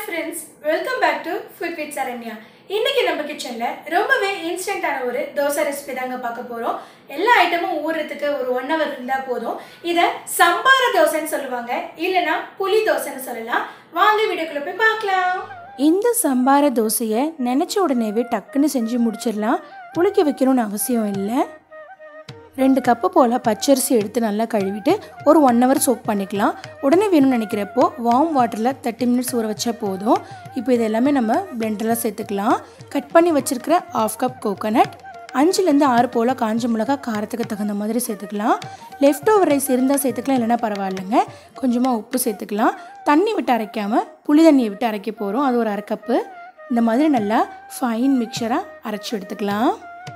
friends welcome back to food with Saranya இன்னைக்கு நம்ம கிச்சனில் ரொம்பவே இன்ஸ்டன்ட்டான ஒரு தோசை ரெசிபி தாங்க பார்க்க போகிறோம் எல்லா ஐட்டமும் ஊறுறதுக்கு ஒரு ஒன் ஹவர் இருந்தால் போதும் இதை சம்பார தோசைன்னு சொல்லுவாங்க இல்லைன்னா புளி தோசைன்னு சொல்லலாம் வாங்க வீடியோக்குள்ள போய் பார்க்கலாம் இந்த சம்பார தோசையை நினச்ச உடனேவே டக்குன்னு செஞ்சு முடிச்சிடலாம் புளிக்க வைக்கணும்னு அவசியம் இல்லை ரெண்டு கப்பு போல் பச்சரிசி எடுத்து நல்லா கழுவிட்டு ஒரு ஒன் ஹவர் சோக் பண்ணிக்கலாம் உடனே வேணும்னு நினைக்கிறப்போ வார்ம் வாட்டரில் தேர்ட்டி மினிட்ஸ் ஊற வச்சா போதும் இப்போ இது எல்லாமே நம்ம பிளெண்டரில் சேர்த்துக்கலாம் கட் பண்ணி வச்சுருக்கிற ஆஃப் கப் கோகோனட் அஞ்சுலேருந்து ஆறு போல் காஞ்ச மிளகா காரத்துக்கு தகுந்த மாதிரி சேர்த்துக்கலாம் லெஃப்ட் ஓவர் ரைஸ் இருந்தால் சேர்த்துக்கலாம் இல்லைன்னா பரவாயில்லைங்க கொஞ்சமாக உப்பு சேர்த்துக்கலாம் தண்ணி விட்டு அரைக்காமல் புளி தண்ணியை விட்டு அரைக்க போகிறோம் அது ஒரு அரை கப்பு இந்த மாதிரி நல்லா ஃபைன் மிக்சராக அரைச்சி எடுத்துக்கலாம்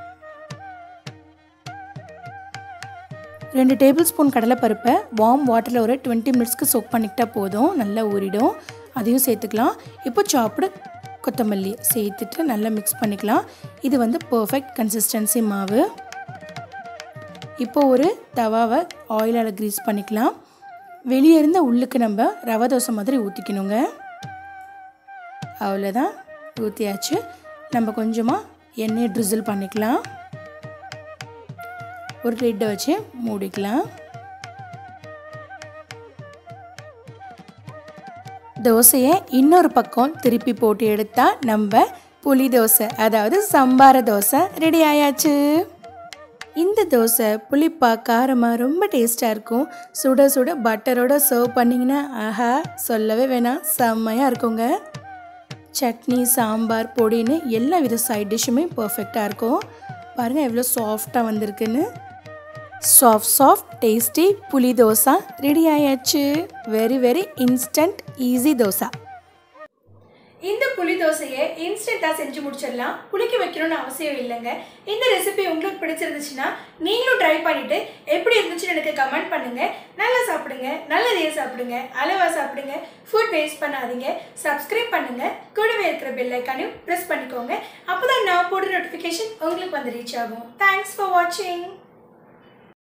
ரெண்டு டேபிள் ஸ்பூன் கடலைப்பருப்பை வார்ம் வாட்டரில் ஒரு டுவெண்ட்டி மினிட்ஸ்க்கு சோக் பண்ணிக்கிட்டா போதும் நல்லா ஊறிடும் அதையும் சேர்த்துக்கலாம் இப்போ சாப்பிடு கொத்தமல்லி சேர்த்துட்டு நல்லா மிக்ஸ் பண்ணிக்கலாம் இது வந்து பர்ஃபெக்ட் கன்சிஸ்டன்சி மாவு இப்போ ஒரு தவாவை ஆயிலால் க்ரீஸ் பண்ணிக்கலாம் வெளியே இருந்த உள்ளுக்கு நம்ம ரவை தோசை மாதிரி ஊற்றிக்கணுங்க அவ்வளோதான் ஊற்றியாச்சு நம்ம கொஞ்சமாக எண்ணெயை ட்ரிசில் பண்ணிக்கலாம் ஒரு லிட்டை வச்சு மூடிக்கலாம் தோசையை இன்னொரு பக்கம் திருப்பி போட்டு எடுத்தால் நம்ம புளி தோசை அதாவது சம்பார தோசை ரெடி ஆயாச்சு இந்த தோசை புளிப்பா காரமாக ரொம்ப டேஸ்ட்டாக இருக்கும் சுட சுட பட்டரோட சர்வ் பண்ணிங்கன்னா ஆஹா சொல்லவே வேணாம் செம்மையாக இருக்குங்க சட்னி சாம்பார் பொடின்னு எல்லா வித சைட் டிஷ்ஷுமே பர்ஃபெக்டாக இருக்கும் பாருங்கள் எவ்வளோ சாஃப்டாக வந்திருக்குன்னு சாஃப்ட் சாஃப்ட் டேஸ்டி புளி தோசை ரெடி ஆயாச்சு very very instant easy dosa இந்த புளி தோசையை இன்ஸ்டண்ட்டாக செஞ்சு முடிச்சிடலாம் புளிக்க வைக்கணும்னு அவசியம் இல்லைங்க இந்த ரெசிபி உங்களுக்கு பிடிச்சிருந்துச்சுன்னா நீங்களும் ட்ரை பண்ணிட்டு எப்படி இருந்துச்சுன்னு எனக்கு கமெண்ட் பண்ணுங்க நல்லா சாப்பிடுங்க நல்லதையே சாப்பிடுங்க அளவா சாப்பிடுங்க ஃபுட் வேஸ்ட் பண்ணாதீங்க சப்ஸ்கிரைப் பண்ணுங்க கூடவே இருக்கிற பெல் ஐக்கானையும் ப்ரெஸ் பண்ணிக்கோங்க அப்போ தான் நான் போடுற நோட்டிஃபிகேஷன் உங்களுக்கு வந்து ரீச் ஆகும் தேங்க்ஸ் ஃபார் வாட்சிங்